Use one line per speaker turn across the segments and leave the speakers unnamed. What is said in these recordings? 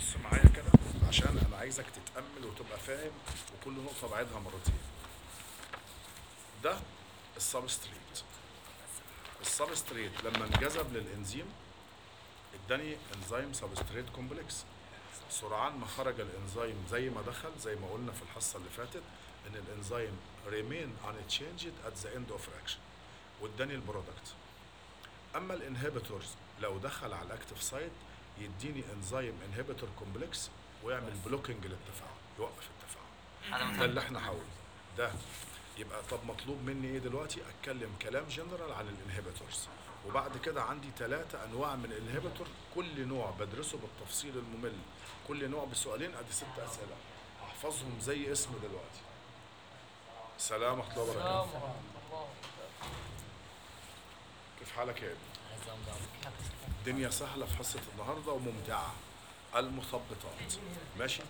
بص معايا كده عشان انا عايزك تتامل وتبقى فاهم وكل نقطه بعيدها مرتين ده السبستريت السبستريت لما انجذب للانزيم اداني انزيم سبستريت كومبلكس سرعان ما خرج الانزيم زي ما دخل زي ما قلنا في الحصه اللي فاتت ان الانزيم remain unchanged at the end of reaction واداني البرودكت اما الانهبيتورز لو دخل على الاكتيف سايت يديني انزيم انهبيتور كومبلكس ويعمل بلوكينج للتفاعل يوقف التفاعل
هذا
ده اللي احنا حاولنا ده يبقى طب مطلوب مني ايه دلوقتي اتكلم كلام جنرال عن الانهبيتورز وبعد كده عندي ثلاثة انواع من الانهبيتور كل نوع بدرسه بالتفصيل الممل كل نوع بسؤالين ادي ست اسئله احفظهم زي اسم دلوقتي سلام ورحمه الله وبركاته
السلام ورحمة الله
كيف حالك يا ابني الدنيا سهله في حصه النهارده وممتعه المثبطات ماشي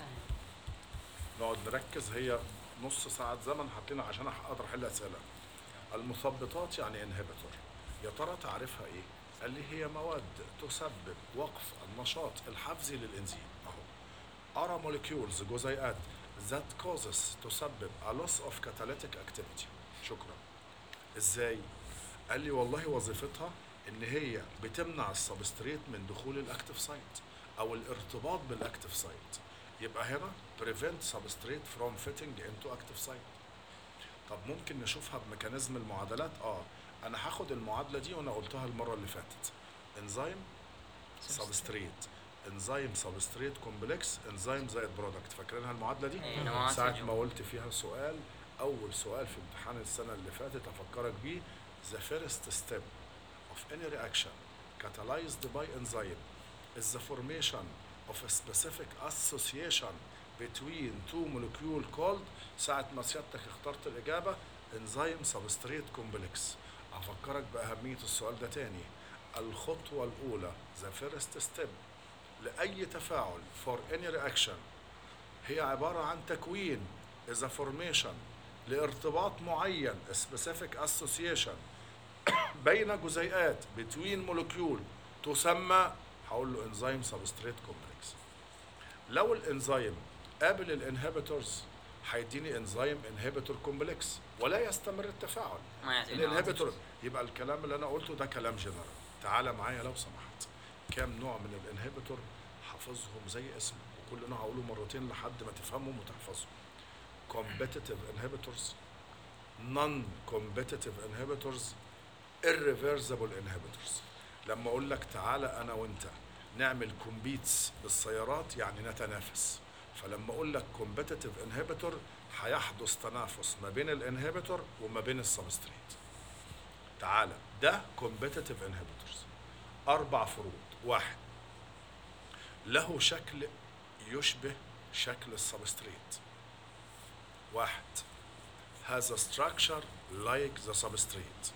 نقعد نركز هي نص ساعة زمن حاطينها عشان اقدر احل اسئلة المثبطات يعني انهبيتور يا ترى تعرفها ايه؟ قال لي هي مواد تسبب وقف النشاط الحفزي للانزيم اهو ارى موليكيولز جزيئات that causes تسبب a loss of catalytic activity شكرا ازاي؟ قال لي والله وظيفتها ان هي بتمنع السبستريت من دخول الاكتيف سايت او الارتباط بالاكتيف سايت يبقى هنا prevent substrate from fitting into active site طب ممكن نشوفها بميكانيزم المعادلات اه انا هاخد المعادله دي وانا قلتها المره اللي فاتت انزيم سبستريت انزيم سبستريت كومبلكس انزيم زائد برودكت فاكرينها المعادله دي
أيوة، معادلة
ساعه
اليوم.
ما قلت فيها سؤال اول سؤال في امتحان السنه اللي فاتت افكرك بيه the first step of any reaction catalyzed by enzyme is the formation of a specific association between two molecule called ساعة ما سيادتك اخترت الإجابة enzyme substrate complex أفكرك بأهمية السؤال ده تاني الخطوة الأولى the first step لأي تفاعل for any reaction هي عبارة عن تكوين is a formation لارتباط معين specific association بين جزيئات between molecule تسمى هقول له انزيم سبستريت كومبلكس لو الانزيم قابل الانهبيتورز هيديني انزيم انهبيتور كومبلكس ولا يستمر التفاعل
ما يعطينا
الانهبيتور يبقى الكلام اللي انا قلته ده كلام جنرال تعالى معايا لو سمحت كام نوع من الانهبيتور حافظهم زي اسمه وكل نوع هقوله مرتين لحد ما تفهمهم وتحفظهم competitive inhibitors non competitive inhibitors irreversible inhibitors لما اقول لك تعالى انا وانت نعمل كومبيتس بالسيارات يعني نتنافس فلما اقول لك كومبيتيتيف انهبيتور هيحدث تنافس ما بين الانهبيتور وما بين السبستريت تعالى ده كومبيتيتيف انهبيتورز اربع فروض واحد له شكل يشبه شكل السبستريت واحد has a structure like the substrate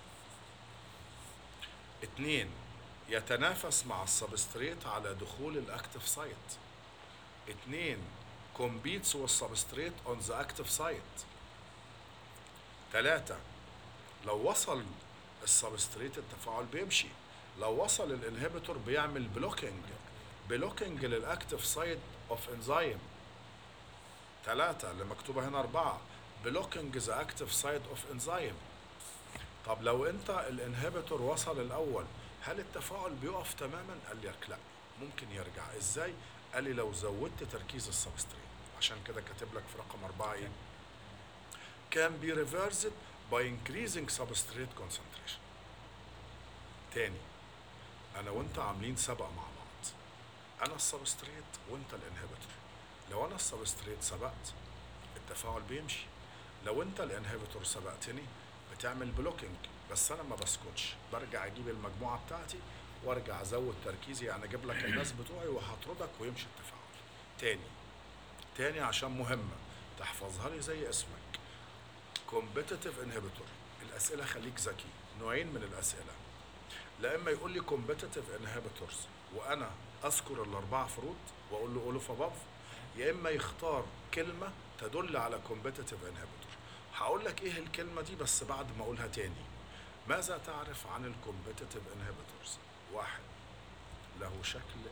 اتنين يتنافس مع السبستريت على دخول الاكتف سايت اتنين competes with substrate on the active site تلاتة لو وصل السبستريت التفاعل بيمشي لو وصل الانهبيتور بيعمل بلوكينج بلوكينج للاكتف سايت اوف انزيم ثلاثة اللي مكتوبة هنا أربعة blocking the active site of enzyme طب لو أنت الانهبيتور وصل الأول هل التفاعل بيقف تماما؟ قال لك لا ممكن يرجع ازاي؟ قال لي لو زودت تركيز السبستريت عشان كده كاتب لك في رقم أربعة إيه؟ can be reversed by increasing substrate concentration تاني أنا وأنت عاملين سبق مع بعض أنا السبستريت وأنت الانهبيتور لو أنا السبستريت سبقت التفاعل بيمشي لو أنت الانهبيتور سبقتني بتعمل بلوكينج بس أنا ما بسكتش برجع أجيب المجموعة بتاعتي وارجع ازود تركيزي يعني اجيب لك الناس بتوعي وهطردك ويمشي التفاعل تاني تاني عشان مهمة تحفظها لي زي اسمك competitive inhibitor الأسئلة خليك ذكي نوعين من الأسئلة لا إما يقول لي competitive inhibitors وأنا أذكر الأربع فروض وأقول له أولو فباف يا إما يختار كلمة تدل على competitive inhibitor هقول لك إيه الكلمة دي بس بعد ما أقولها تاني ماذا تعرف عن الكومبيتيتيف انهبيتورز واحد له شكل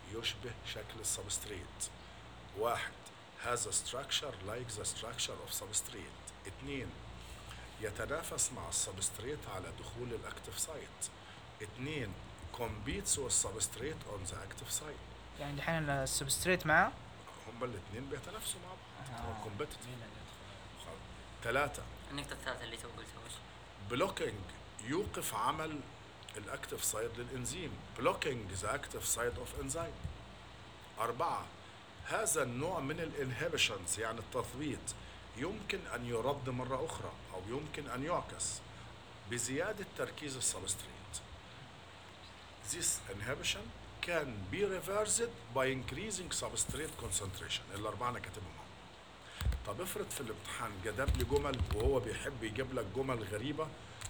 يشبه شكل السبستريت واحد has a structure like the structure of substrate اتنين يتنافس مع السبستريت على دخول الاكتف سايت اتنين competes with substrate on the active site
يعني دحين السبستريت معه
هما الاثنين بيتنافسوا مع بعض
آه.
هو competitive ثلاثة
النقطة الثالثة اللي تو قلتها وش؟
بلوكينج يوقف عمل الاكتف سايد للانزيم بلوكينج ذا اكتف سايد اوف انزيم أربعة هذا النوع من الانهبيشنز يعني التثبيط يمكن أن يرد مرة أخرى أو يمكن أن يعكس بزيادة تركيز السبستريت This inhibition can be reversed by increasing substrate concentration الأربعة أنا كاتبهم أهو. طب افرض في الامتحان جاب لي جمل وهو بيحب يجيب لك جمل غريبة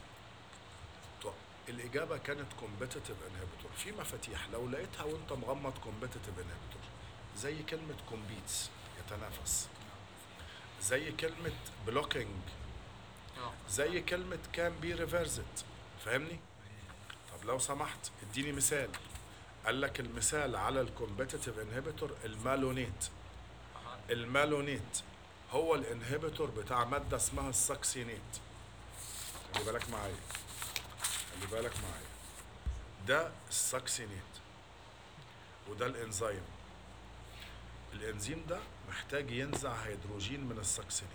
طب الإجابة كانت competitive inhibitor في مفاتيح لو لقيتها وأنت مغمض competitive inhibitor زي كلمة competes يتنافس زي كلمة blocking
أوه.
زي كلمة can be reversed فاهمني؟ طب لو سمحت اديني مثال قال لك المثال على الكومبيتيتيف انهبيتور المالونيت
أها.
المالونيت هو الانهبيتور بتاع مادة اسمها الساكسينيت خلي بالك معايا خلي بالك معايا ده الساكسينيت وده الانزيم الانزيم ده محتاج ينزع هيدروجين من الساكسينيت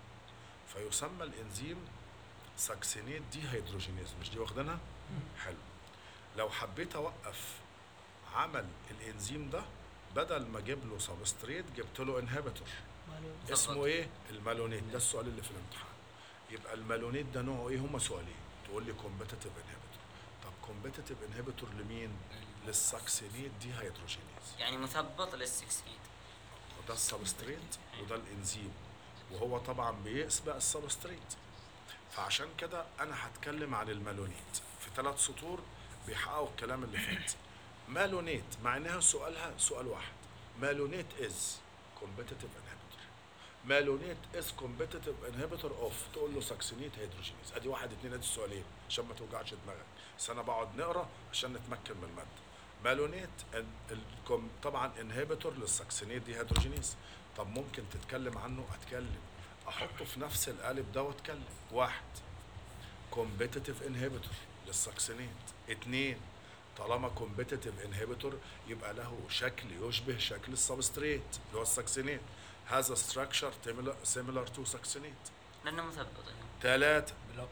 فيسمى الانزيم ساكسينيت دي هيدروجينيز مش دي واخدينها حلو لو حبيت اوقف عمل الانزيم ده بدل ما اجيب له سبستريت جبت له انهبيتور اسمه ايه المالونيت ده السؤال اللي في الامتحان يبقى المالونيت ده نوعه ايه هما سؤالين تقول لي كومبيتيتيف انهبيتور طب كومبيتيتيف انهبيتور لمين للساكسينيت دي هيدروجينيز
يعني مثبط للسكسيد
وده السبستريت وده الانزيم وهو طبعا بيسبق السبستريت فعشان كده انا هتكلم عن المالونيت في ثلاث سطور بيحققوا الكلام اللي فات مالونيت معناها سؤالها سؤال واحد مالونيت از كومبيتيتيف انهبيتور مالونيت از كومبيتيتيف انهبيتور اوف تقول له ساكسينيت هيدروجينيز ادي واحد اتنين ادي السؤالين عشان ما توجعش دماغك بس انا بقعد نقرا عشان نتمكن من الماده مالونيت ال- الكم طبعا انهبيتور للساكسينيت دي هيدروجينيز طب ممكن تتكلم عنه اتكلم احطه في نفس القالب ده واتكلم واحد كومبيتيتيف انهبيتور للساكسينيت اتنين طالما كومبيتيتيف انهبيتور يبقى له شكل يشبه شكل السبستريت اللي هو الساكسينيت هذا ستراكشر similar تو ساكسينيت
لأنه مثبط يعني.
ثلاثة
بلوك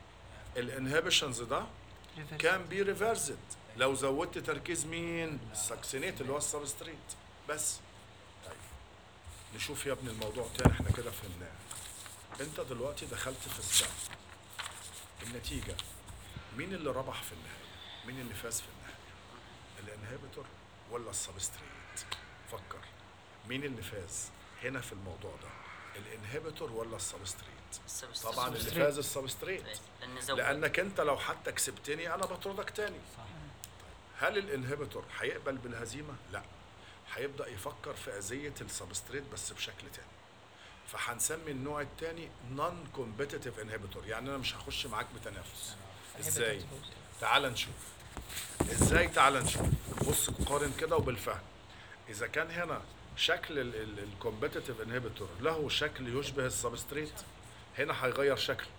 الانهبيشنز ده كان بي ريفرسد لو زودت تركيز مين الساكسينيت اللي هو السبستريت بس طيب نشوف يا ابني الموضوع تاني احنا كده فهمناه انت دلوقتي دخلت في سباق النتيجة مين اللي ربح في النهاية مين اللي فاز في النهاية الانهبيتور ولا السبستريت فكر مين اللي فاز هنا في الموضوع ده الانهبيتور ولا السبستريت
السبستريت.
طبعا اللي
السبستريت.
فاز السبستريت
لأن زود
لانك انت لو حتى كسبتني انا بطردك تاني
صح
هل الانهبيتور هيقبل بالهزيمه لا هيبدا يفكر في اذيه السبستريت بس بشكل تاني فهنسمي النوع التاني نون كومبيتيتيف انهبيتور يعني انا مش هخش معاك بتنافس ازاي تعال نشوف ازاي تعال نشوف بص قارن كده وبالفهم اذا كان هنا شكل الكومبيتيتيف انهبيتور له شكل يشبه السبستريت هنا هيغير شكله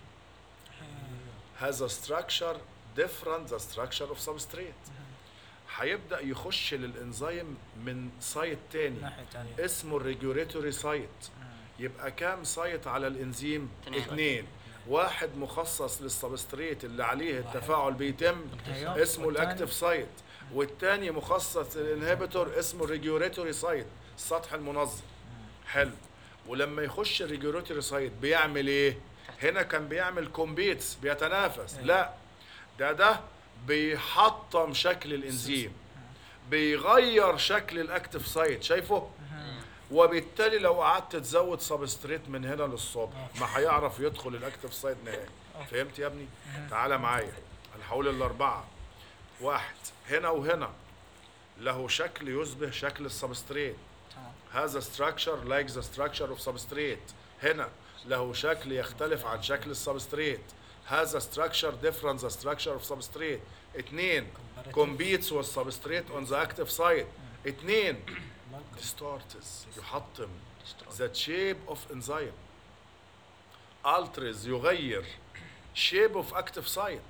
هذا structure different the structure of substrate هيبدا يخش للانزيم من سايت تاني
ناحية تانية
اسمه الريجوليتوري سايت يبقى كام سايت على الانزيم
اتنين.
اتنين واحد مخصص للسبستريت اللي عليه التفاعل بيتم
أيوه.
اسمه
والتاني؟
الاكتف سايت والتاني مخصص للانهبيتور اسمه الريجوليتوري سايت السطح المنظم حلو ولما يخش الريجوليتوري سايت بيعمل ايه هنا كان بيعمل كومبيتس بيتنافس لا ده ده بيحطم شكل الانزيم بيغير شكل الاكتف سايت شايفه وبالتالي لو قعدت تزود سبستريت من هنا للصبح ما هيعرف يدخل الاكتف سايت نهائي فهمت يا ابني تعالى معايا انا هقول الاربعه واحد هنا وهنا له شكل يشبه شكل السبستريت
تمام
هذا structure like the structure of substrate هنا له شكل يختلف عن شكل السبستريت هذا structure different the structure of substrate اثنين competes with substrate on the active site اتنين distorts يحطم the shape of enzyme alters يغير shape of active site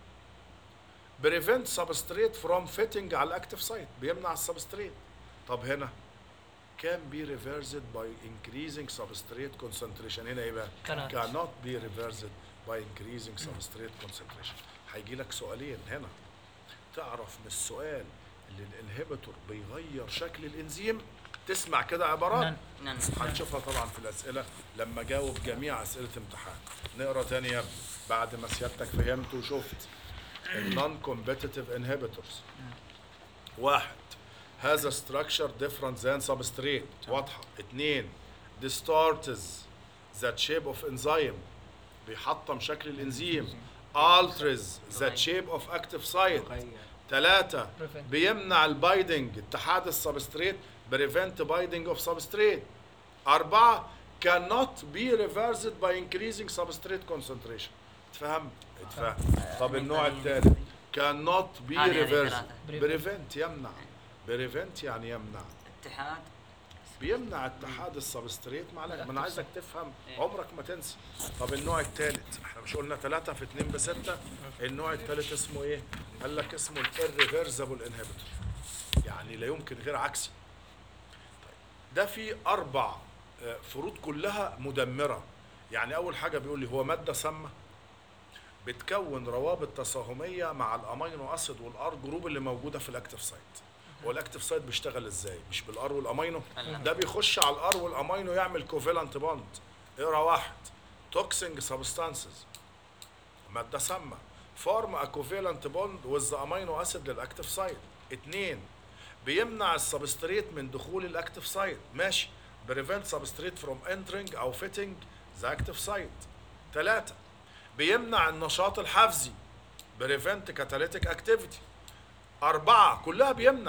prevent substrate from fitting على الاكتف سايت بيمنع السبستريت طب هنا can be reversed by increasing substrate concentration هنا ايه بقى
Cannot.
cannot be reversed by increasing substrate concentration هيجي لك سؤالين هنا تعرف من السؤال اللي الانهبيتور بيغير شكل الانزيم تسمع كده عبارات
نعم.
نعم
هنشوفها طبعا في الاسئله لما جاوب جميع اسئله امتحان نقرا تاني يا ابني بعد ما سيادتك فهمت وشفت النون كومبيتيتيف انهبيتورز واحد هذا structure different than substrate واضحه اثنين distorts that shape of enzyme بيحطم شكل الانزيم alters that shape of active site ثلاثة
Prevent.
بيمنع البايدنج اتحاد السبستريت prevent binding of substrate أربعة cannot be reversed by increasing substrate concentration اتفهم؟ اتفهم طب النوع الثالث cannot be
هذه- هذه
reversed
ثلاثة.
prevent يمنع prevent يعني يمنع
اتحاد
بيمنع اتحاد السبستريت مع الأكل. ما انا عايزك تفهم
إيه.
عمرك ما تنسى طب النوع الثالث احنا مش قلنا ثلاثة في اتنين بستة النوع الثالث اسمه ايه؟ قال لك اسمه الirreversible inhibitor يعني لا يمكن غير عكسي طيب ده في اربع آه، فروض كلها مدمرة يعني اول حاجة بيقول لي هو مادة سامة بتكون روابط تساهمية مع الامينو اسيد والار جروب اللي موجودة في الاكتيف سايت هو الاكتيف سايت بيشتغل ازاي مش بالار والامينو
لا.
ده بيخش على الار والامينو يعمل كوفيلنت بوند اقرا واحد توكسينج سبستانسز ماده سامه فورم ا كوفيلنت بوند وذ امينو اسيد للاكتيف سايت اتنين بيمنع السبستريت من دخول الاكتيف سايت ماشي بريفنت سبستريت فروم انترنج او فيتنج ذا اكتيف سايت ثلاثة بيمنع النشاط الحفزي بريفنت كاتاليتيك اكتيفيتي أربعة كلها بيمنع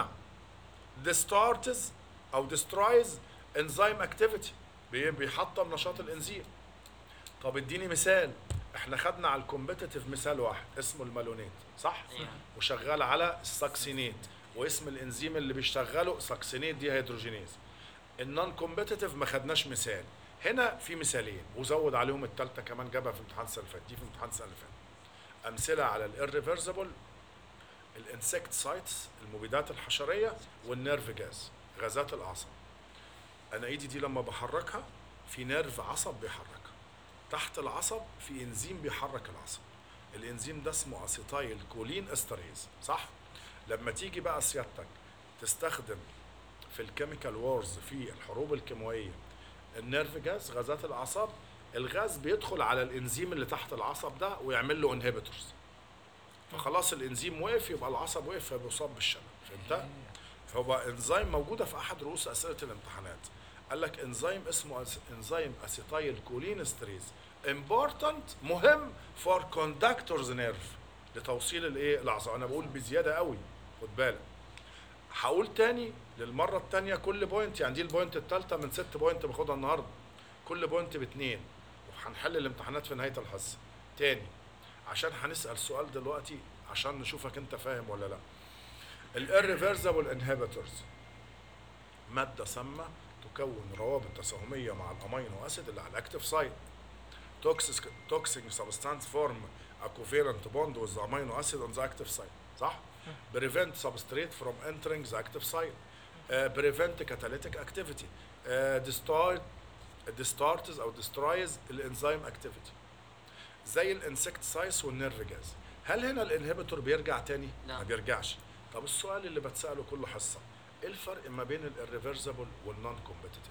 distorts أو destroys enzyme activity بي- بيحطم نشاط الإنزيم طب اديني مثال احنا خدنا على الكومبيتيتيف مثال واحد اسمه المالونيت صح؟
أيوة.
وشغال على الساكسينيت واسم الانزيم اللي بيشتغله ساكسينيت دي هيدروجينيز النون كومبيتيتيف ما خدناش مثال هنا في مثالين وزود عليهم الثالثه كمان جابها في امتحان السنه اللي فاتت دي في امتحان السنه اللي فاتت امثله على الirreversible الانسكت سايتس المبيدات الحشريه والنيرف جاز غازات الاعصاب انا ايدي دي لما بحركها في نيرف عصب بيحركها تحت العصب في انزيم بيحرك العصب الانزيم ده اسمه اسيتايل كولين استريز صح لما تيجي بقى سيادتك تستخدم في الكيميكال وورز في الحروب الكيميائيه النيرف جاز غازات الاعصاب الغاز بيدخل على الانزيم اللي تحت العصب ده ويعمل له انهبيتورز فخلاص الانزيم وقف يبقى العصب وقف فبيصاب بالشلل فهمت فهو انزيم موجوده في احد رؤوس اسئله الامتحانات قال لك انزيم اسمه أس- انزيم اسيتايل كولين استريز امبورتنت مهم فور كوندكتورز نيرف لتوصيل الايه الاعصاب انا بقول بزياده قوي خد بالك هقول تاني للمره التانيه كل بوينت يعني دي البوينت الثالثه من ست بوينت باخدها النهارده كل بوينت باتنين وهنحل الامتحانات في نهايه الحصه تاني عشان هنسال سؤال دلوقتي عشان نشوفك انت فاهم ولا لا الirreversible انهبيتورز ماده سامه تكون روابط تساهميه مع الامينو اسيد اللي على الاكتيف سايت toxic toxic substance form a covalent bond with the amino acid on the active site صح prevent substrate from entering the active site uh, prevent catalytic activity uh, distort distorts او destroys الانزيم activity زي الانسكتسايس والنيرف جاز هل هنا الانهبيتور بيرجع تاني
لا.
ما بيرجعش طب السؤال اللي بتساله كل حصه ايه الفرق ما بين الريفرسبل والنون كومبيتيتيف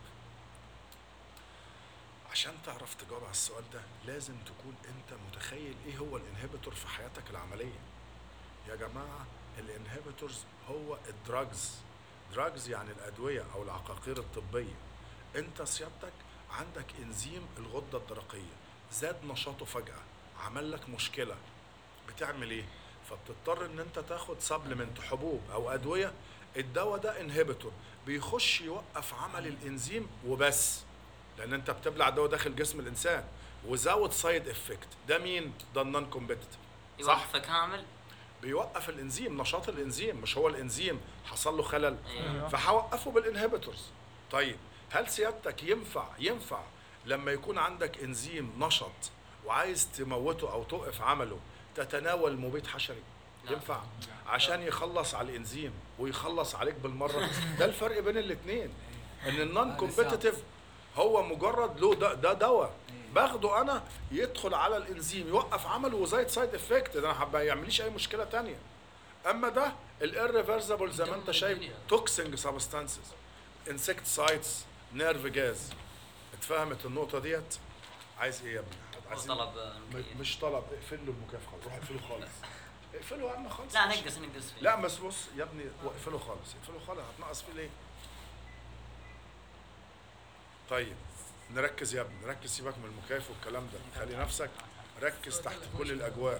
عشان تعرف تجاوب على السؤال ده لازم تكون انت متخيل ايه هو الانهبيتور في حياتك العمليه يا جماعه الانهبيتورز هو الدراجز دراجز يعني الادويه او العقاقير الطبيه انت سيادتك عندك انزيم الغده الدرقيه زاد نشاطه فجاه عمل لك مشكله بتعمل ايه فبتضطر ان انت تاخد سبلمنت حبوب او ادويه الدواء ده انهبيتور بيخش يوقف عمل الانزيم وبس لان انت بتبلع دواء داخل جسم الانسان وزود سايد افكت ده مين ده النون كومبيتيتيف صح
يوقفه كامل
بيوقف الانزيم نشاط الانزيم مش هو الانزيم حصل له خلل
ايوه
فهوقفه بالانهبيتورز طيب هل سيادتك ينفع ينفع لما يكون عندك انزيم نشط وعايز تموته او توقف عمله تتناول مبيد حشري
لا.
ينفع عشان يخلص على الانزيم ويخلص عليك بالمره ده الفرق بين الاثنين ان النون كومبيتيتيف هو مجرد له ده, ده دواء باخده انا يدخل على الانزيم يوقف عمله وزايد سايد افكت ده انا ما يعمليش اي مشكله تانية اما ده الاريفرسبل زي ما انت شايف توكسينج سبستانسز انسكتسايدز نيرف جاز اتفهمت النقطه ديت عايز ايه يا ابني
هو
عايزين-
طلب
م-
مكيف.
مش طلب اقفل له المكيف خالص روح اقفله خالص اقفله يا عم خالص
لا نقص نقص فيه
لا بس بص يا ابني اقفله خالص اقفله خالص هتنقص فيه ليه طيب نركز يا ابني ركز سيبك من المكيف والكلام ده خلي نفسك ركز تحت كل الاجواء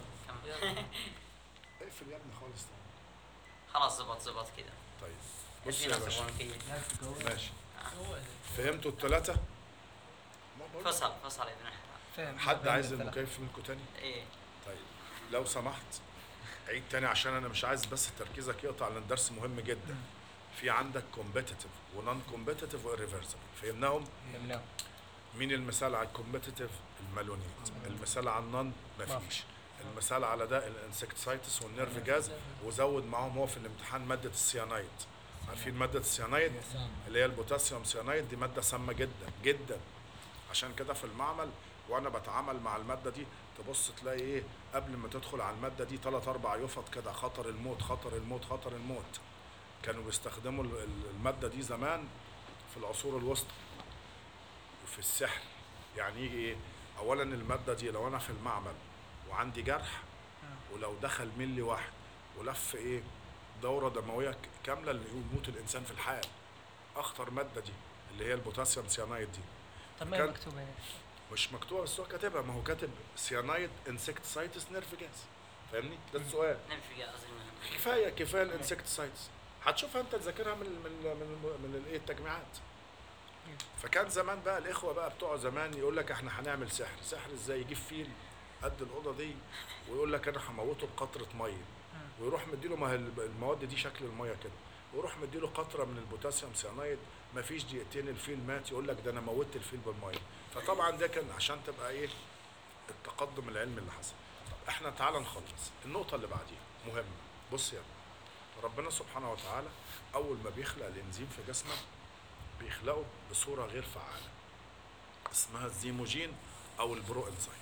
اقفل يا ابني خالص طبعا.
خلاص زبط زبط كذا
طيب بص
في
يا
ناس
باشا
يبغون مكيف
ماشي فهمتوا الثلاثة؟ ما بقول-
فصل فصل يا ابن الحلال
فهم
حد
فهم
عايز
الثلاثة.
المكيف منكم تاني؟
ايه
طيب لو سمحت عيد تاني عشان انا مش عايز بس تركيزك يقطع لان الدرس مهم جدا في عندك كومبيتيتيف ونون كومبيتيتيف وإيريفرسبل فهمناهم
فهمناهم.
مين المثال على الكومبيتيتيف المالونيت المثال على النون مفيش المثال على ده الانسكتسايتس والنيرف جاز وزود معاهم هو في الامتحان ماده السيانايد عارفين ماده السيانايد اللي هي البوتاسيوم سيانايد دي ماده سامه جدا جدا عشان كده في المعمل وانا بتعامل مع الماده دي تبص تلاقي ايه قبل ما تدخل على الماده دي ثلاث اربع يفط كده خطر الموت خطر الموت خطر الموت كانوا بيستخدموا ال- ال- الماده دي زمان في العصور الوسطى وفي السحر يعني يجي ايه اولا الماده دي لو انا في المعمل وعندي جرح ولو دخل ملي واحد ولف ايه دوره دمويه ك- كامله اللي يموت الانسان في الحال اخطر ماده دي اللي هي البوتاسيوم سيانايد دي
طب ما هي
كان-
مكتوبة هنا
مش مكتوبه بس هو كاتبها ما هو كاتب سيانايد انسكتسايتس نيرف جاز فاهمني ده السؤال
نمشي قاعد منها
كفايه كفايه الانسكتسايتس هتشوفها انت تذاكرها من من من من الايه التجميعات فكان زمان بقى الاخوه بقى بتوع زمان يقول لك احنا هنعمل سحر سحر ازاي يجيب فيل قد الاوضه دي ويقول لك انا هموته بقطره ميه ويروح مديله ما هي الب- المواد دي شكل الميه كده ويروح مديله قطره من البوتاسيوم سيانايد ما فيش دقيقتين الفيل مات يقول لك ده انا موتت الفيل بالميه فطبعا ده كان عشان تبقى ايه التقدم العلمي اللي حصل طب احنا تعال نخلص النقطه اللي بعديها مهمه بص يا ابني. ربنا سبحانه وتعالى اول ما بيخلق الانزيم في جسمك بيخلقه بصوره غير فعاله اسمها الزيموجين او البرو انزيم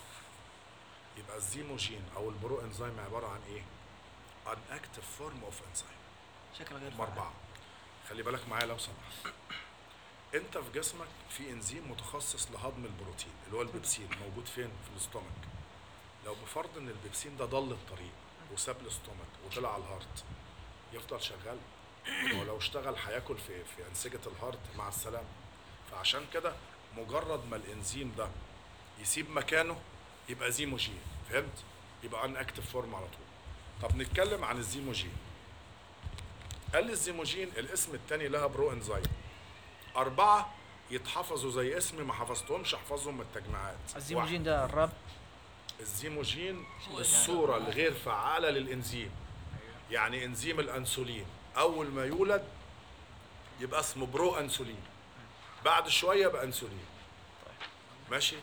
يبقى الزيموجين او البرو انزيم عباره عن ايه an active form of enzyme
شكل غير
هم أربعة خلي بالك معايا لو سمحت أنت في جسمك في إنزيم متخصص لهضم البروتين اللي هو البيبسين موجود فين؟ في الاستومك لو بفرض إن البيبسين ده ضل الطريق وساب الاستومك وطلع على الهارت يفضل شغال ولو اشتغل هياكل في في أنسجة الهارت مع السلامة فعشان كده مجرد ما الإنزيم ده يسيب مكانه يبقى زيموجين فهمت؟ يبقى ان اكتف فورم على طول طب نتكلم عن الزيموجين قال لي الزيموجين الاسم التاني لها برو انزيم أربعة يتحفظوا زي اسمي ما حفظتهمش احفظهم من التجميعات
الزيموجين ده الرب
واحد، الزيموجين الصورة الغير فعالة للإنزيم يعني إنزيم الأنسولين أول ما يولد يبقى اسمه برو أنسولين بعد شوية يبقى أنسولين ماشي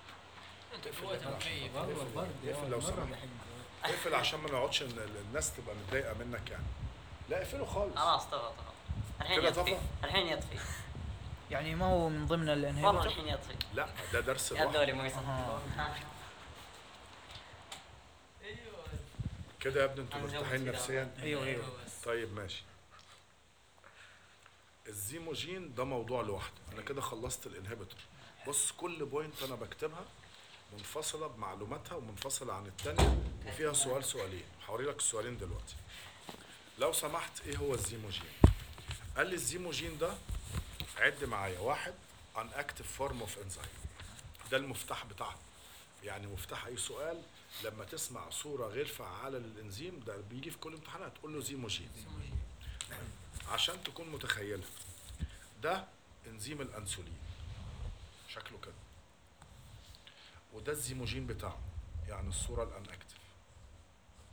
اقفل لو سمحت اقفل عشان ما نقعدش إن ال- الناس تبقى متضايقة منك يعني لا اقفله خالص
خلاص طفى طفى الحين
كده
يطفي
طفى؟
الحين يطفي
يعني ما هو من ضمن
والله
الانهبيتور
الحين يطفي
لا ده درس
يا
لوحده
دولي موسى
كده يا ابني انتوا
هنزود
مرتاحين
كده.
نفسيا
ايوه ايوه
طيب ماشي الزيموجين ده موضوع لوحده انا كده خلصت الانهبيتور بص كل بوينت انا بكتبها منفصله بمعلوماتها ومنفصله عن التانية وفيها سؤال سؤالين هوري لك السؤالين دلوقتي لو سمحت ايه هو الزيموجين قال لي الزيموجين ده عد معايا واحد ان اكتف فورم اوف انزيم ده المفتاح بتاعها يعني مفتاح اي سؤال لما تسمع صوره غير فعاله للانزيم ده بيجي في كل امتحانات تقول له زيموجين عشان تكون متخيلها ده انزيم الانسولين شكله كده وده الزيموجين بتاعه يعني الصوره الان اكتف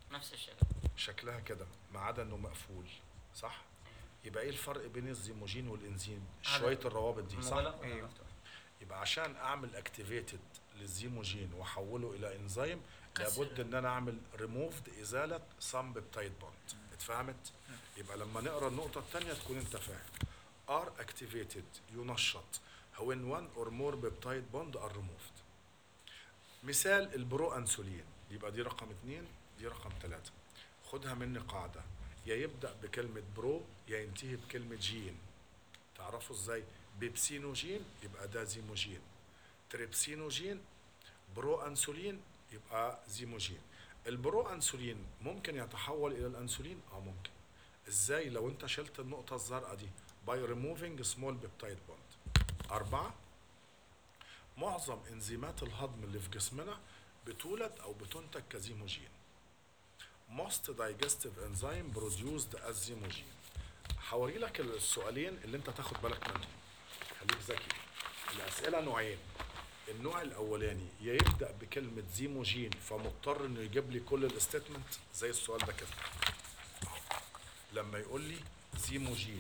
نفس الشكل
شكلها كده ما عدا انه مقفول صح يبقى ايه الفرق بين الزيموجين والانزيم
هذا
شويه الروابط دي صح
مغلق ولا
أيوه.
مفتوح؟
يبقى عشان اعمل اكتيفيتد للزيموجين واحوله الى انزيم
كسر.
لابد ان انا اعمل ريموفد ازاله سام بيبتايد بوند اتفهمت يبقى لما نقرا النقطه الثانيه تكون انت فاهم ار اكتيفيتد ينشط when one or more peptide bond are removed مثال البرو انسولين يبقى دي رقم اثنين دي رقم ثلاثة خدها مني قاعدة يا يبدأ بكلمة برو يا ينتهي بكلمة جين تعرفوا ازاي بيبسينوجين يبقى ده زيموجين تريبسينوجين برو انسولين يبقى زيموجين البرو انسولين ممكن يتحول الى الانسولين اه ممكن ازاي لو انت شلت النقطة الزرقاء دي باي ريموفينج سمول بيبتايد بوند أربعة معظم انزيمات الهضم اللي في جسمنا بتولد او بتنتج كزيموجين most digestive enzyme produced as زيموجين هوري لك السؤالين اللي انت تاخد بالك منهم خليك ذكي الاسئله نوعين النوع الاولاني يا يبدا بكلمه زيموجين فمضطر انه يجيب لي كل الاستيتمنت زي السؤال ده كده لما يقول لي زيموجين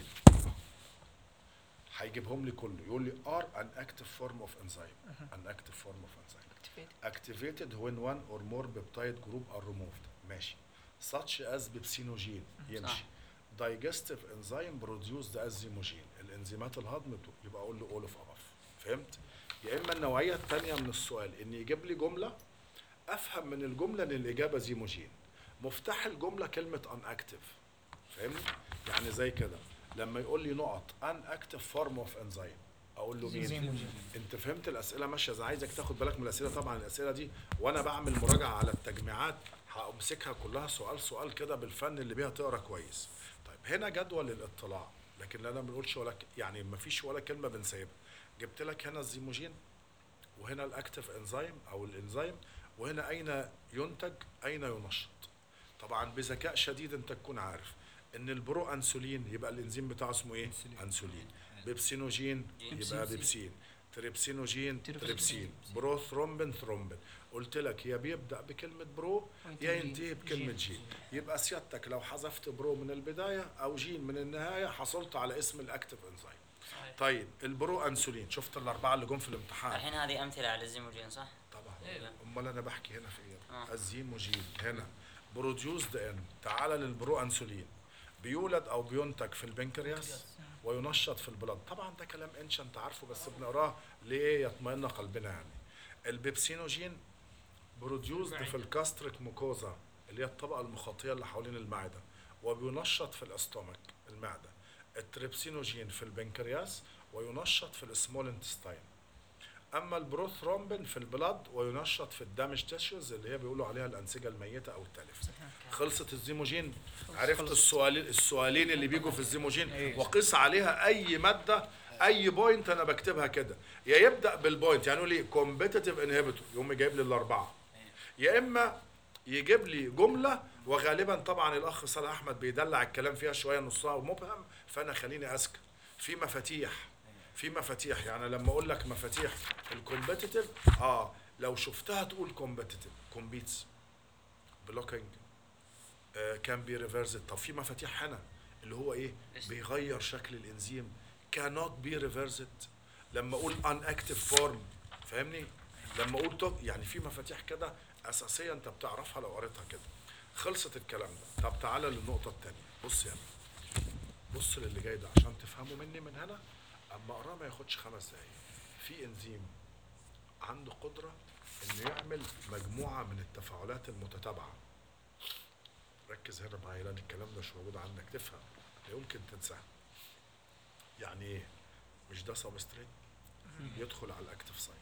هيجيبهم لي كله يقول لي ار ان اكتف فورم اوف انزيم ان اكتف فورم اوف انزيم activated when one or more peptide group are removed ماشي such as بيبسينوجين يمشي digestive enzyme produced as زيموجين الانزيمات الهضم بتو- يبقى اقول له all of above فهمت يا اما النوعيه الثانيه من السؤال ان يجيب لي جمله افهم من الجمله ان الاجابه زيموجين مفتاح الجمله كلمه unactive فاهمني يعني زي كده لما يقول لي نقط unactive form of enzyme اقول له مين
زيموجين.
انت فهمت الاسئله ماشيه ازاي عايزك تاخد بالك من الاسئله طبعا الاسئله دي وانا بعمل مراجعه على التجميعات همسكها كلها سؤال سؤال كده بالفن اللي بيها تقرا كويس طيب هنا جدول الاطلاع لكن انا ما بنقولش ولا ك- يعني ما فيش ولا كلمه بنسيبها جبت لك هنا الزيموجين وهنا الاكتف انزيم او الانزيم وهنا اين ينتج اين ينشط طبعا بذكاء شديد انت تكون عارف ان البرو انسولين يبقى الانزيم بتاعه اسمه ايه
أنسولين.
انسولين بيبسينوجين يبقى
بيبسين.
بيبسين تريبسينوجين
تريبسين.
تريبسين برو ثرومبين ثرومبين قلت لك يا بيبدا بكلمه برو يا
وينتهي
ينتهي
جين.
بكلمه جين يبقى سيادتك لو حذفت برو من البدايه او جين من النهايه حصلت على اسم الاكتف انزيم
صحيح
طيب البرو انسولين شفت الاربعه اللي جم في الامتحان
الحين هذه امثله على الزيموجين صح؟
طبعا
إيه.
امال انا بحكي هنا في ايه
آه.
الزيموجين هنا بروديوسد ان تعال للبرو انسولين بيولد او بينتج في البنكرياس وينشط في البلد طبعا ده كلام انش انت عارفه بس بنقراه ليه يطمئن قلبنا يعني البيبسينوجين بروديوسد في الكاستريك موكوزا اللي هي الطبقه المخاطيه اللي حوالين المعده وبينشط في الاستومك المعده التريبسينوجين في البنكرياس وينشط في السمول انتستاين اما البروثرومبين في البلد وينشط في الدامج تيشوز اللي هي بيقولوا عليها الانسجه الميته او التالف خلصت الزيموجين عرفت
خلصت.
السؤالين السؤالين اللي بيجوا في الزيموجين
أيوة.
وقيس عليها اي ماده اي بوينت انا بكتبها كده يا يبدا بالبوينت يعني يقول لي كومبيتيتيف انهبيتور يقوم جايب لي الاربعه يا اما يجيب لي جمله وغالبا طبعا الاخ صالح احمد بيدلع الكلام فيها شويه نصها مبهم فانا خليني اسكت في مفاتيح في مفاتيح يعني لما اقول لك مفاتيح الكومبيتيتيف اه لو شفتها تقول كومبيتيتيف كومبيتس بلوكينج كان بي ريفرسد طب في مفاتيح هنا اللي هو ايه
إيش؟
بيغير شكل الانزيم cannot be reversed لما اقول unactive form فاهمني لما اقول توك يعني في مفاتيح كده اساسيه انت بتعرفها لو قريتها كده خلصت الكلام ده طب تعالى للنقطه الثانيه بص يا ابني بص للي جاي ده عشان تفهموا مني من هنا اما اقراه ما ياخدش خمس دقايق في انزيم عنده قدره انه يعمل مجموعه من التفاعلات المتتابعه ركز هنا معايا لان الكلام ده مش موجود عندك تفهم لا يمكن تنساه يعني ايه مش ده سبستريت يدخل على الاكتف سايت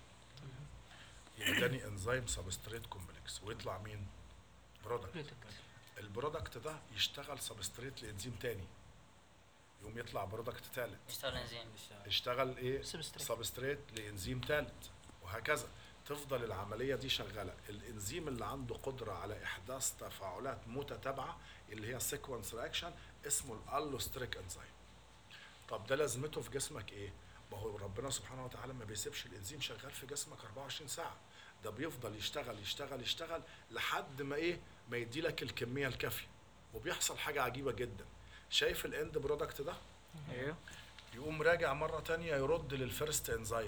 يداني انزيم سبستريت كومبلكس ويطلع مين برودكت البرودكت ده يشتغل سبستريت لانزيم تاني يقوم يطلع برودكت تالت
يشتغل انزيم
اشتغل ايه
Substrate.
سبستريت لانزيم ثالث وهكذا تفضل العمليه دي شغاله الانزيم اللي عنده قدره على احداث تفاعلات متتابعه اللي هي سيكونس رياكشن اسمه الالوستريك انزيم طب ده لازمته في جسمك ايه ما هو ربنا سبحانه وتعالى ما بيسيبش الانزيم شغال في جسمك 24 ساعه ده بيفضل يشتغل يشتغل يشتغل لحد ما ايه ما يدي لك الكميه الكافيه وبيحصل حاجه عجيبه جدا شايف الاند برودكت ده
ايوه
يقوم راجع مره تانية يرد للفيرست انزيم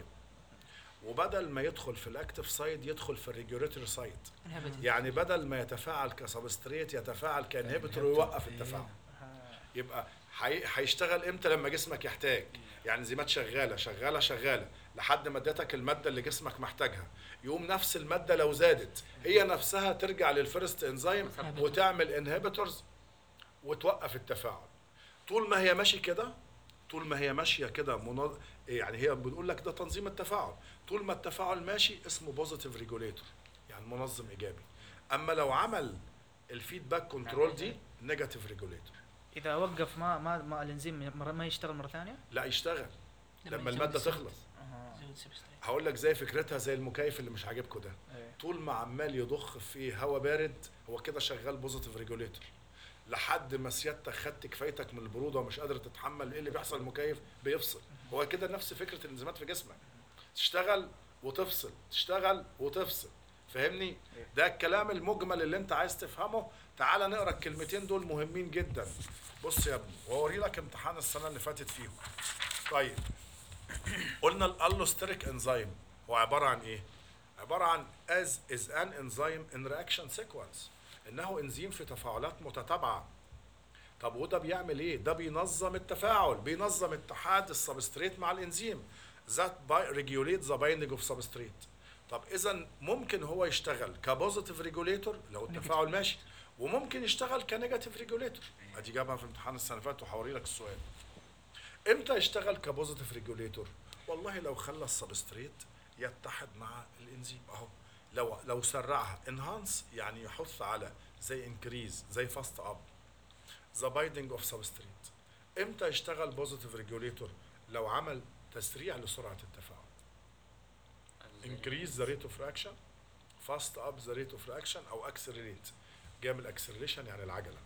وبدل ما يدخل في الاكتف سايد يدخل في الريجوليتوري سايد
انهبت
يعني بدل ما يتفاعل كسبستريت يتفاعل كانهبيتور ويوقف التفاعل يبقى حي- هيشتغل امتى لما جسمك يحتاج يعني انزيمات شغاله شغاله شغاله لحد ما ادتك الماده اللي جسمك محتاجها يقوم نفس الماده لو زادت هي نفسها ترجع للفيرست انزيم وتعمل انهبيتورز وتوقف التفاعل طول ما هي ماشي كده طول ما هي ماشيه كده منظ... يعني هي بنقول لك ده تنظيم التفاعل طول ما التفاعل ماشي اسمه بوزيتيف ريجوليتور يعني منظم ايجابي اما لو عمل الفيدباك كنترول دي نيجاتيف ريجوليتور
اذا وقف ما ما, ما الانزيم مرة ما يشتغل مره ثانيه
لا يشتغل لما
يزود
الماده
السبت.
تخلص
اها
زود سبستريت
هقول لك زي فكرتها زي المكيف اللي مش عاجبكم ده
إيه.
طول ما عمال يضخ فيه هواء بارد هو كده شغال بوزيتيف ريجوليتور لحد ما سيادتك خدت كفايتك من البروده ومش قادر تتحمل ايه اللي بيحصل المكيف بيفصل هو كده نفس فكره الانزيمات في جسمك تشتغل وتفصل تشتغل وتفصل فاهمني ده الكلام المجمل اللي انت عايز تفهمه تعال نقرا الكلمتين دول مهمين جدا بص يا ابني واوري لك امتحان السنه اللي فاتت فيهم طيب قلنا الالوستريك انزيم هو عباره عن ايه عباره عن as is an enzyme in reaction sequence انه انزيم في تفاعلات متتابعه طب وده بيعمل ايه ده بينظم التفاعل بينظم اتحاد السبستريت مع الانزيم that by regulate the binding of substrate طب اذا ممكن هو يشتغل كبوزيتيف ريجوليتور لو التفاعل ماشي وممكن يشتغل كنيجاتيف ريجوليتور ادي جابها في امتحان السنه اللي فاتت وهوري لك السؤال امتى يشتغل كبوزيتيف ريجوليتور والله لو خلى السبستريت يتحد مع الانزيم اهو لو لو سرعها انهانس يعني يحث على زي انكريز زي فاست اب ذا بايندينج اوف سبستريت امتى يشتغل بوزيتيف ريجوليتور لو عمل تسريع لسرعه التفاعل increase the rate of reaction fast up the rate of reaction او accelerate جاي من الاكسلريشن يعني العجله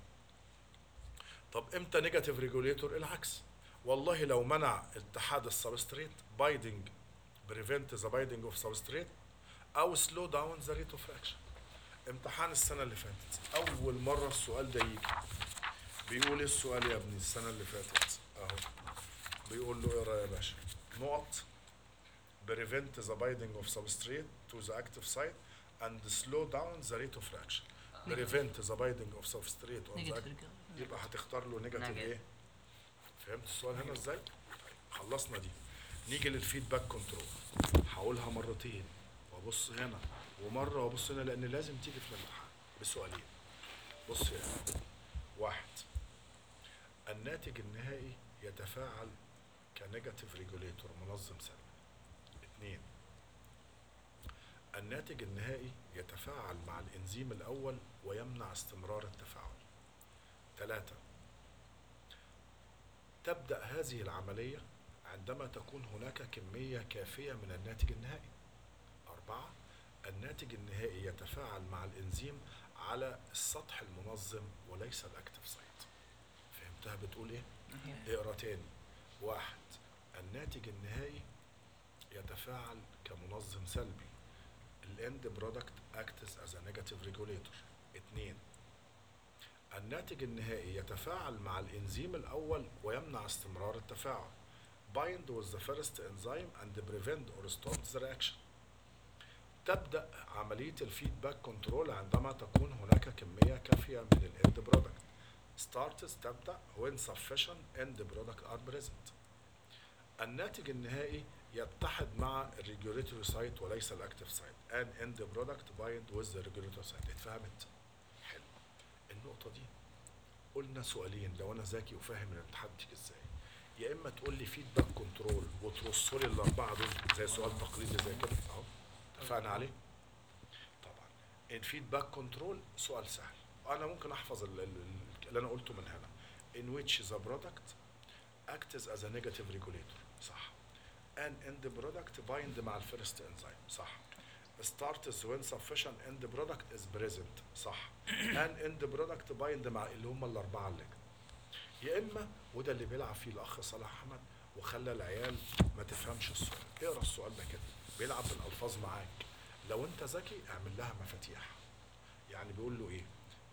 طب امتى نيجاتيف ريجوليتور العكس والله لو منع اتحاد السبستريت بايدنج بريفنت ذا بايدنج اوف سبستريت او سلو داون ذا ريت اوف رياكشن امتحان السنه اللي فاتت اول مره السؤال ده يجي بيقول ايه السؤال يا ابني السنه اللي فاتت اهو بيقول له اقرا يا باشا نقط prevent the binding of substrate to the active site and slow down the rate of reaction prevent the binding of substrate on the
نيجاتيف
active يبقى هتختار له نيجاتيف
Negative.
ايه فهمت السؤال هنا ازاي طيب خلصنا دي نيجي للفيدباك كنترول هقولها مرتين وابص هنا ومره وابص هنا لان لازم تيجي في الامتحان بسؤالين بص يا أخي. واحد الناتج النهائي يتفاعل كنيجاتيف ريجوليتور منظم سلبي اثنين الناتج النهائي يتفاعل مع الانزيم الاول ويمنع استمرار التفاعل ثلاثة تبدأ هذه العملية عندما تكون هناك كمية كافية من الناتج النهائي أربعة الناتج النهائي يتفاعل مع الإنزيم على السطح المنظم وليس الأكتف سايت فهمتها بتقول إيه؟ اقرا تاني واحد الناتج النهائي يتفاعل كمنظم سلبي الاند برودكت acts as a negative regulator اتنين الناتج النهائي يتفاعل مع الانزيم الاول ويمنع استمرار التفاعل bind with the first enzyme and prevent or stop the reaction تبدأ عملية الفيدباك كنترول عندما تكون هناك كمية كافية من الاند برودكت starts تبدأ when sufficient end product are present الناتج النهائي يتحد مع الريجوليتوري سايت وليس الاكتف سايت ان اند برودكت بايند وذ ذا ريجوليتوري سايت اتفهمت حلو النقطه دي قلنا سؤالين لو انا ذكي وفاهم الامتحان بتيجي ازاي يا اما تقول لي فيدباك كنترول وترص لي الاربعه دول زي سؤال تقليدي زي كده اهو اتفقنا عليه طبعا الفيدباك كنترول سؤال سهل انا ممكن احفظ ال- ال- ال- اللي انا قلته من هنا in which the product acts as a negative regulator صح an end product bind مع الفيرست enzyme صح starts when sufficient end product is present صح an end product bind مع اللي هم الاربعه اللي كده. يا اما وده اللي بيلعب فيه الاخ صلاح احمد وخلى العيال ما تفهمش السؤال اقرا السؤال ده كده بيلعب بالالفاظ معاك لو انت ذكي اعمل لها مفاتيح يعني بيقول له ايه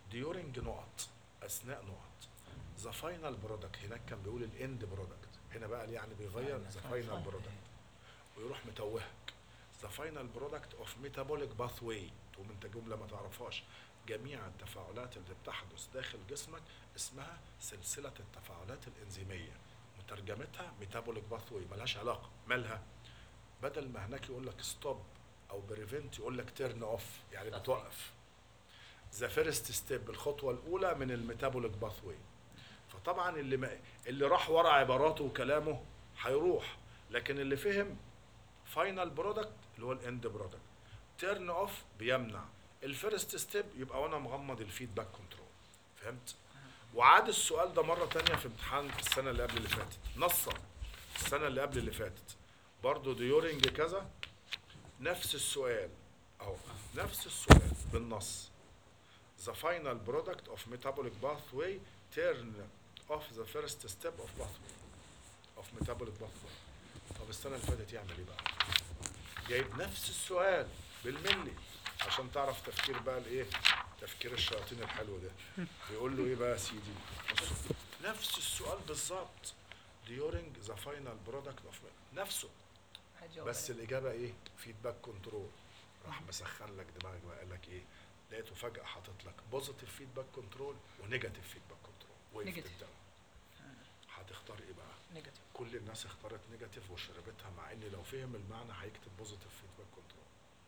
ديورنج نقط اثناء نقط ذا فاينل برودكت هناك كان بيقول الاند برودكت هنا بقى يعني بيغير ذا فاينل برودكت ويروح متوهك ذا فاينل برودكت اوف ميتابوليك باث واي تقوم انت جمله ما تعرفهاش جميع التفاعلات اللي بتحدث داخل جسمك اسمها سلسله التفاعلات الانزيميه مترجمتها ميتابوليك باث واي ملهاش علاقه مالها بدل ما هناك يقول لك ستوب او بريفنت يقول لك تيرن اوف يعني
Pathway.
بتوقف ذا فيرست ستيب الخطوه الاولى من الميتابوليك باث واي فطبعا اللي ما اللي راح ورا عباراته وكلامه هيروح لكن اللي فهم فاينل برودكت اللي هو الاند برودكت تيرن اوف بيمنع الفيرست ستيب يبقى وانا مغمض الفيدباك كنترول فهمت وعاد السؤال ده مره تانية في امتحان السنه اللي قبل اللي فاتت نصا السنه اللي قبل اللي فاتت برضه ديورنج كذا نفس السؤال اهو نفس السؤال بالنص the final product of metabolic pathway turn off the first step of pathway of metabolic pathway طب السنة اللي فاتت يعمل ايه بقى؟ جايب نفس السؤال بالملي عشان تعرف تفكير بقى الايه؟ تفكير الشياطين الحلو ده بيقول له ايه بقى يا سيدي؟ بص نفس السؤال بالظبط during the final product of نفسه
هجاوب
بس
عليه.
الاجابه ايه فيدباك كنترول راح مسخن لك دماغك بقى قال لك ايه لقيته فجاه حاطط لك بوزيتيف فيدباك كنترول ونيجاتيف فيدباك كنترول وقفت
Negative.
الدواء هتختار ايه بقى
نيجاتيف
كل الناس اختارت نيجاتيف وشربتها مع ان لو فهم المعنى هيكتب بوزيتيف فيدباك كنترول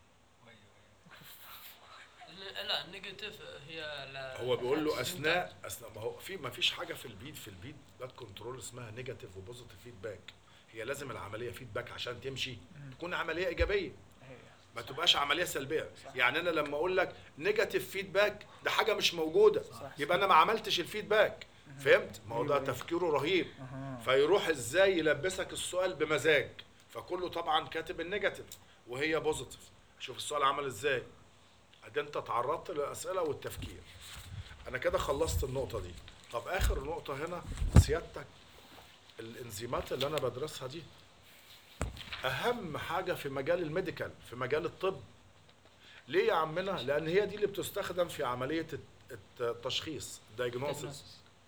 لا لا النيجاتيف هي لا
هو بيقول له اثناء اثناء ما هو في ما فيش حاجه في البيد في البيد باك كنترول اسمها نيجاتيف وبوزيتيف فيدباك هي لازم العمليه فيدباك عشان تمشي تكون عمليه ايجابيه ما تبقاش عمليه سلبيه يعني انا لما اقول لك نيجاتيف فيدباك ده حاجه مش موجوده
صح.
يبقى انا ما عملتش الفيدباك فهمت ما هو ده
أيوة.
تفكيره رهيب
أها.
فيروح ازاي يلبسك السؤال بمزاج فكله طبعا كاتب النيجاتيف وهي بوزيتيف شوف السؤال عمل ازاي ادي انت تعرضت للاسئله والتفكير انا كده خلصت النقطه دي طب اخر نقطه هنا سيادتك الانزيمات اللي انا بدرسها دي اهم حاجه في مجال الميديكال في مجال الطب ليه يا عمنا لان هي دي اللي بتستخدم في عمليه الت- التشخيص diagnosis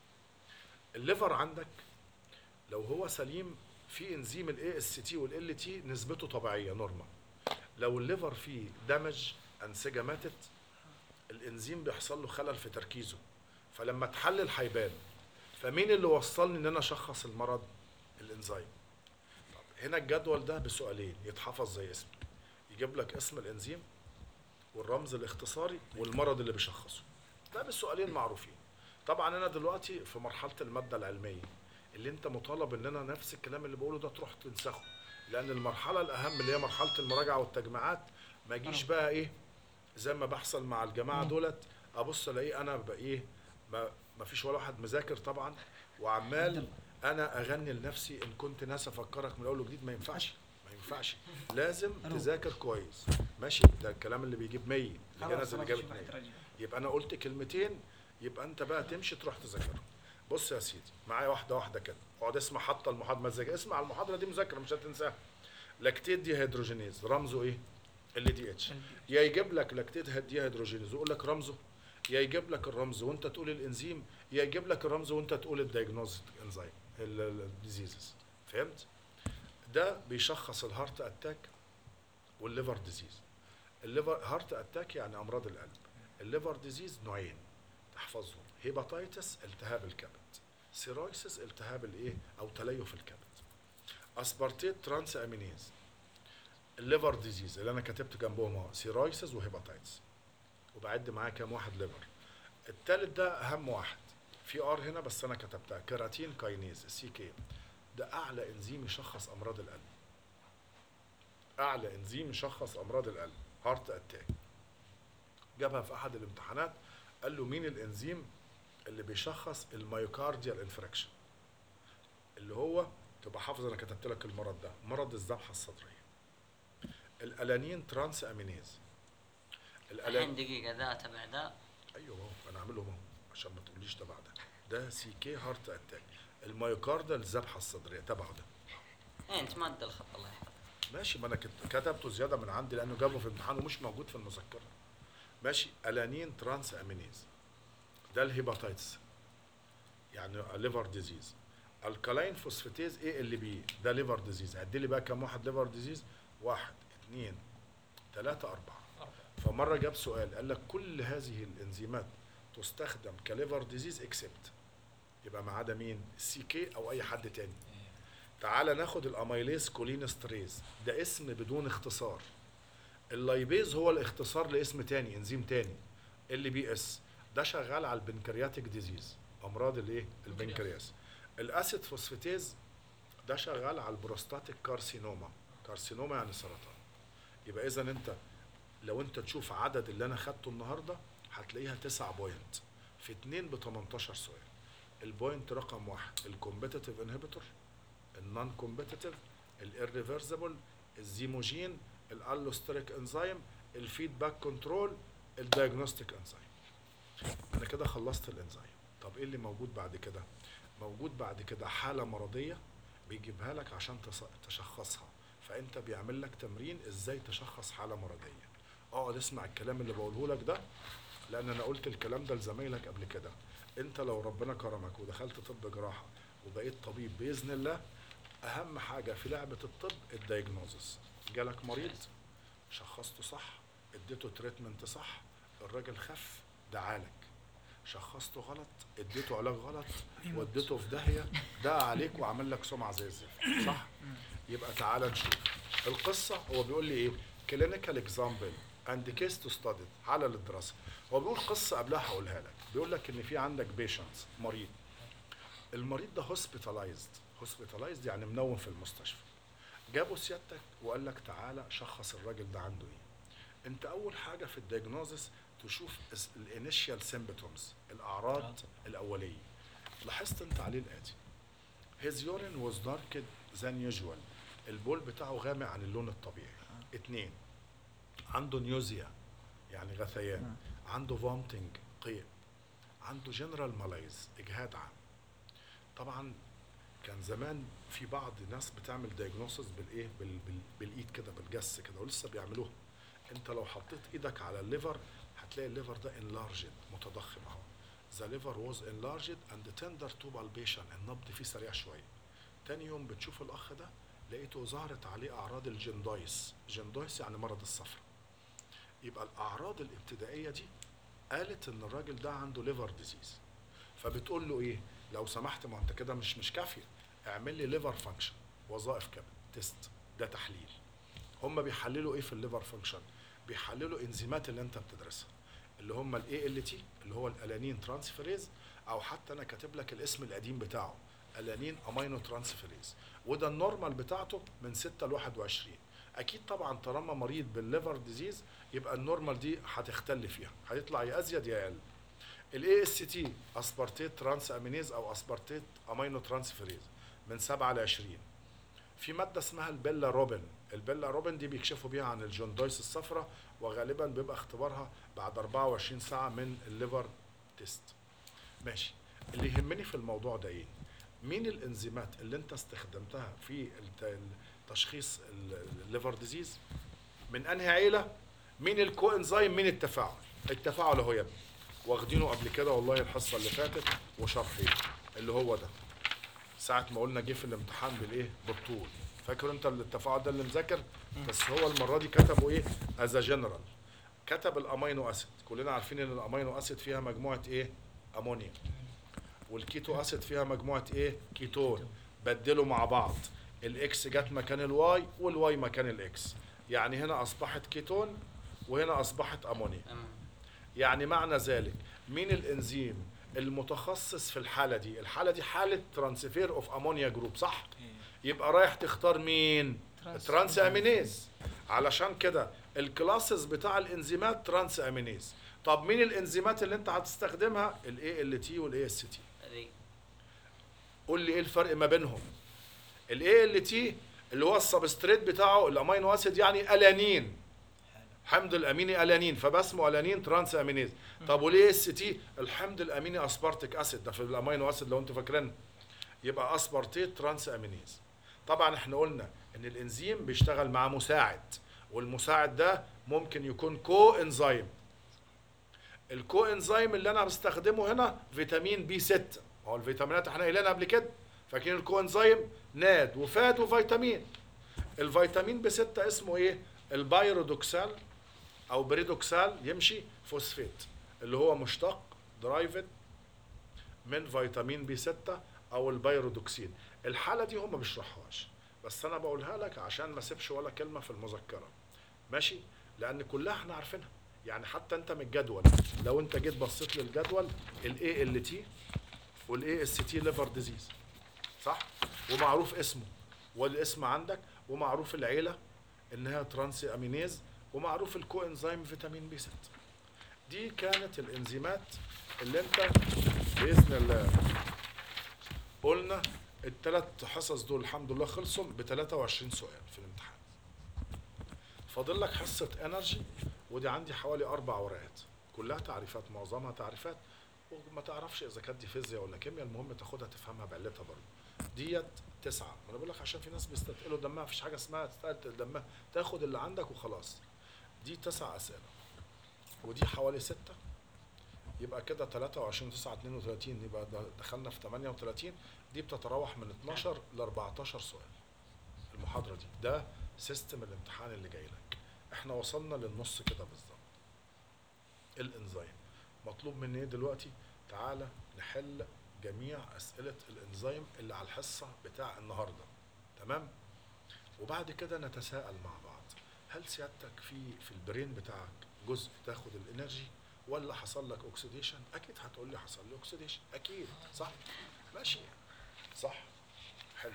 الليفر عندك لو هو سليم في انزيم الاي اس تي والال تي نسبته طبيعيه نورمال لو الليفر فيه دمج انسجه ماتت الانزيم بيحصل له خلل في تركيزه فلما تحلل هيبان فمين اللي وصلني ان انا اشخص المرض الانزيم طب هنا الجدول ده بسؤالين يتحفظ زي اسمه يجيب لك اسم الانزيم والرمز الاختصاري والمرض اللي بيشخصه ده بالسؤالين معروفين طبعا انا دلوقتي في مرحله الماده العلميه اللي انت مطالب ان انا نفس الكلام اللي بقوله ده تروح تنسخه لان المرحله الاهم اللي هي مرحله المراجعه والتجميعات ما اجيش بقى ايه زي ما بحصل مع الجماعه دولت ابص الاقيه انا بقى ايه ما ما فيش ولا واحد مذاكر طبعا وعمال انا اغني لنفسي ان كنت ناس افكرك من اول وجديد ما ينفعش ما ينفعش لازم تذاكر كويس ماشي ده الكلام اللي بيجيب 100 اللي
خلاص
جانا اللي
خلاص
جابت
شوف
100
هترجع.
يبقى انا قلت كلمتين يبقى انت بقى تمشي تروح تذاكرهم بص يا سيدي معايا واحده واحده كده اقعد اسمع حتى المحاضره مزاج اسمع المحاضره دي مذاكره مش هتنساها لاكتيت دي هيدروجينيز رمزه ايه ال دي اتش يا يجيب لك لاكتيت دي هيدروجينيز ويقول لك رمزه يا يجيب لك الرمز وانت تقول الانزيم يا يجيب لك الرمز وانت تقول الدايجنوز انزيم الديزيزز فهمت ده بيشخص الهارت اتاك والليفر ديزيز الليفر هارت اتاك يعني امراض القلب الليفر ديزيز نوعين تحفظهم هيباتيتس التهاب الكبد سيرويسيس التهاب الايه او تليف الكبد اسبارتيت ترانس امينيز الليفر ديزيز اللي انا كتبت جنبهم اهو سيرويسيس وهيباتيتس وبعد معاه كام واحد ليفر التالت ده اهم واحد في ار هنا بس انا كتبتها كيراتين كاينيز سي كي ده اعلى انزيم يشخص امراض القلب اعلى انزيم يشخص امراض القلب هارت اتاك جابها في احد الامتحانات قال له مين الانزيم اللي بيشخص الميوكارديال انفراكشن اللي هو تبقى حافظ انا كتبت لك المرض ده مرض الذبحه الصدريه الالانين ترانس امينيز
الحين دقيقة ذا تبع ذا
ايوه اهو انا عاملهم اهو عشان ما تقوليش تبع ده ده سي كي هارت اتاك الميوكارديال الذبحه الصدريه تبعه ده
إيه انت ما ادى الخط الله يحفظك
ماشي ما انا كت- كتبته زياده من عندي لانه جابه في امتحان ومش موجود في المذكره ماشي الانين ترانس امينيز ده الهيباتيتس يعني ليفر ديزيز الكالاين فوسفاتيز ايه اللي بي ده ليفر ديزيز عد لي بقى كم واحد ليفر ديزيز واحد اثنين ثلاثة أربعة
أربعة.
فمرة جاب سؤال قال لك كل هذه الانزيمات تستخدم كليفر ديزيز اكسبت يبقى ما عدا مين السي كي او اي حد تاني تعال ناخد الاميليز كولينستريز ده اسم بدون اختصار اللايبيز هو الاختصار لاسم تاني انزيم تاني ال بي اس ده شغال على البنكرياتيك ديزيز امراض الايه البنكرياس الاسيد فوسفاتيز ده شغال على البروستاتيك كارسينوما كارسينوما يعني سرطان يبقى اذا انت لو انت تشوف عدد اللي انا خدته النهارده هتلاقيها 9 بوينت في 2 ب 18 سؤال البوينت رقم واحد الكومبيتيتيف انهبيتور النون كومبيتيتيف الirreversible الزيموجين الالوستريك انزيم الفيدباك كنترول الدايجنوستيك انزيم انا كده خلصت الانزيم طب ايه اللي موجود بعد كده موجود بعد كده حاله مرضيه بيجيبها لك عشان تص- تشخصها فانت بيعمل لك تمرين ازاي تشخص حاله مرضيه اقعد اسمع الكلام اللي بقوله لك ده لان انا قلت الكلام ده لزمايلك قبل كده انت لو ربنا كرمك ودخلت طب جراحه وبقيت طبيب باذن الله اهم حاجه في لعبه الطب الدايجنوزس جالك مريض شخصته صح اديته تريتمنت صح الراجل خف دعالك شخصته غلط اديته علاج غلط وديته في داهيه دعا عليك وعمل لك سمعه زي الزفت صح يبقى تعالى نشوف القصه هو بيقول لي ايه كلينيكال اكزامبل اند كيس تو ستادي حاله للدراسه هو بيقول قصه قبلها هقولها لك بيقول لك ان في عندك بيشنت مريض المريض ده هوسبيتالايزد هوسبيتالايزد يعني منوم في المستشفى جابوا سيادتك وقال لك تعالى شخص الراجل ده عنده ايه انت اول حاجه في الدياجنوزس تشوف الانيشال سيمبتومز الاعراض الاوليه لاحظت انت عليه الاتي his urine was darker than usual البول بتاعه غامق عن اللون الطبيعي اتنين عنده نيوزيا يعني غثيان عنده فومتنج قيء عنده جنرال مالايز اجهاد عام طبعا كان زمان في بعض ناس بتعمل دايجنوسس بالايه بال بال بالايد كده بالجس كده ولسه بيعملوها انت لو حطيت ايدك على الليفر هتلاقي الليفر ده انلارجد متضخم اهو ذا ليفر واز انلارجد اند تندر تو بالبيشن النبض فيه سريع شويه تاني يوم بتشوف الاخ ده لقيته ظهرت عليه اعراض الجندايس جندايس يعني مرض الصفرة يبقى الاعراض الابتدائيه دي قالت ان الراجل ده عنده ليفر ديزيز فبتقول له ايه لو سمحت ما انت كده مش مش كافيه اعمل لي ليفر فانكشن وظائف كبد تيست ده تحليل هم بيحللوا ايه في الليفر فانكشن بيحللوا انزيمات اللي انت بتدرسها اللي هم الاي ال تي اللي هو الالانين ترانسفيريز او حتى انا كاتب لك الاسم القديم بتاعه الانين امينو ترانسفيريز وده النورمال بتاعته من 6 ل 21 اكيد طبعا طالما مريض بالليفر ديزيز يبقى النورمال دي هتختل فيها هيطلع يا ازيد يا اقل الاي اس تي اسبارتيت ترانس امينيز او اسبارتيت امينو ترانسفيريز من 7 ل 20 في ماده اسمها البيلا روبن البيلا روبن دي بيكشفوا بيها عن الجوندايس الصفراء وغالبا بيبقى اختبارها بعد 24 ساعه من الليفر تيست ماشي اللي يهمني في الموضوع ده ايه مين الانزيمات اللي انت استخدمتها في الت- تشخيص ال- الليفر ديزيز من انهي عيله مين الكو انزيم مين التفاعل التفاعل اهو يا ابني واخدينه قبل كده والله الحصه اللي فاتت وشرحيه اللي هو ده ساعة ما قلنا جه في الامتحان بالايه؟ بالطول. فاكر انت التفاعل ده اللي مذاكر؟ بس هو المرة دي كتبوا ايه؟ از جنرال. كتب الامينو اسيد، كلنا عارفين ان الامينو اسيد فيها مجموعة ايه؟ امونيا. والكيتو اسيد فيها مجموعة ايه؟ كيتون. بدلوا مع بعض. الاكس جت مكان الواي والواي مكان الاكس. يعني هنا اصبحت كيتون وهنا اصبحت امونيا.
أم،
يعني معنى ذلك مين الانزيم المتخصص في الحاله دي الحاله دي حاله ترانسفير اوف امونيا جروب صح يبقى رايح تختار مين
ترانس-
ترانس امينيز علشان كده الكلاسز بتاع الانزيمات ترانس امينيز طب مين الانزيمات اللي انت هتستخدمها الاي ال تي والاي اس تي
ذي
قول لي ايه الفرق ما بينهم الاي ال تي اللي هو السبستريت بتاعه الامينو اسيد يعني الانين حمض الاميني الانين فبسمه الانين ترانس امينيز طب وليه اس تي الحمض الاميني اسبارتيك اسيد ده في الامينو اسيد لو انتوا فاكرين يبقى اسبارتيت ترانس امينيز طبعا احنا قلنا ان الانزيم بيشتغل مع مساعد والمساعد ده ممكن يكون كو انزيم الكو انزيم اللي انا بستخدمه هنا فيتامين بي 6 هو الفيتامينات احنا قايلينها قبل كده فاكرين الكو انزيم ناد وفاد وفيتامين الفيتامين بي 6 اسمه ايه البايرودوكسال او بريدوكسال يمشي فوسفات اللي هو مشتق درايفد من فيتامين بي 6 او البيرودوكسين الحاله دي هم ما بيشرحوهاش بس انا بقولها لك عشان ما اسيبش ولا كلمه في المذكره ماشي لان كلها احنا عارفينها يعني حتى انت من الجدول لو انت جيت بصيت للجدول الاي ال تي والاي اس تي ليفر ديزيز صح ومعروف اسمه والاسم عندك ومعروف العيله انها ترانسي امينيز ومعروف الكو انزيم فيتامين بي 6 دي كانت الانزيمات اللي انت باذن الله قلنا الثلاث حصص دول الحمد لله خلصوا ب 23 سؤال في الامتحان فاضل لك حصه انرجي ودي عندي حوالي اربع ورقات كلها تعريفات معظمها تعريفات وما تعرفش اذا كانت دي فيزياء ولا كيمياء المهم تاخدها تفهمها بعلتها برضه ديت تسعه ما انا بقول لك عشان في ناس بيستثقلوا دمها مفيش حاجه اسمها تستثقل دمها تاخد اللي عندك وخلاص دي تسع اسئله ودي حوالي سته يبقى كده 23 9 32 يبقى د- دخلنا في 38 دي بتتراوح من 12 ل 14 سؤال المحاضره دي ده سيستم الامتحان اللي جاي لك احنا وصلنا للنص كده بالظبط الانزيم مطلوب مني ايه دلوقتي تعالى نحل جميع اسئله الانزيم اللي على الحصه بتاع النهارده تمام وبعد كده نتساءل مع بعض هل سيادتك في في البرين بتاعك جزء تاخد الانرجي ولا حصل لك اوكسيديشن اكيد هتقول لي حصل لي اوكسيديشن اكيد صح ماشي صح حلو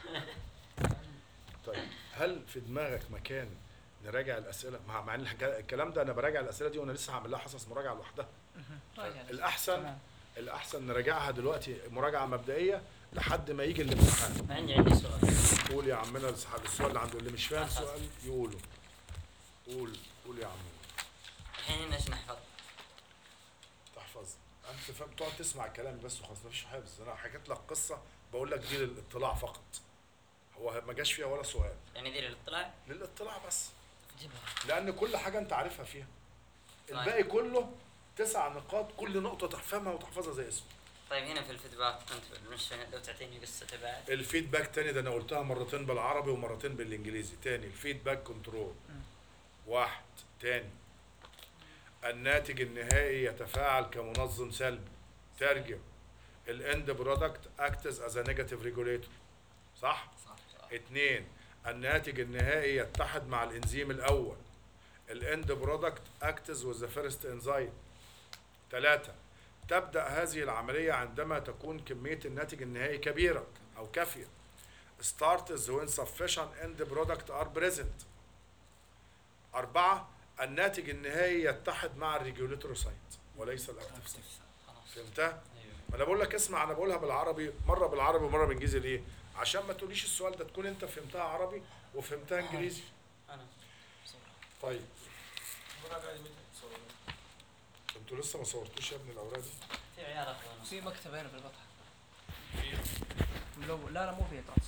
طيب هل في دماغك مكان نراجع الاسئله مع مع ان الحكا- الكلام ده انا براجع الاسئله دي وانا لسه هعمل لها حصص مراجعه لوحدها الاحسن
تمام.
الاحسن نراجعها دلوقتي مراجعه مبدئيه لحد ما يجي الامتحان
عندي عندي سؤال
قول يا عمنا السحاب السؤال اللي عنده اللي مش فاهم
أحفظ.
سؤال يقوله قول قول يا عمنا
الحين ايش نحفظ؟
تحفظ انت فاهم تقعد تسمع كلامي بس وخلاص مفيش حفظ انا حكيت لك قصه بقول لك دي للاطلاع فقط هو ما جاش فيها ولا سؤال
يعني ذي الاطلاع
للاطلاع بس
جيبها
لان كل حاجه انت عارفها فيها
طيب.
الباقي كله تسع نقاط كل نقطه تفهمها وتحفظها زي اسمه
طيب هنا في الفيدباك انت مش لو تعطيني قصة بعد
الفيدباك تاني ده انا قلتها مرتين بالعربي ومرتين بالانجليزي تاني الفيدباك كنترول واحد تاني الناتج النهائي يتفاعل كمنظم سلبي ترجم الاند برودكت اكتز از نيجاتيف ريجوليتور صح اتنين الناتج النهائي يتحد مع الانزيم الاول الاند برودكت اكتز وذ ذا فيرست انزيم ثلاثة تبدأ هذه العملية عندما تكون كمية الناتج النهائي كبيرة أو كافية start is when sufficient end product are present أربعة الناتج النهائي يتحد مع الريجوليتور سايت وليس الاكتيف سايت
خلاص
فهمتها؟
ايوه
انا بقول لك اسمع انا بقولها بالعربي مره بالعربي ومره بالانجليزي ليه؟ عشان ما تقوليش السؤال ده تكون انت فهمتها عربي وفهمتها انجليزي
انا
طيب انتوا لسه ما صورتوش يا ابني الاوراق دي
في عيال اخوانا
في مكتب هنا في البطحة
لو لا لا مو في ترانس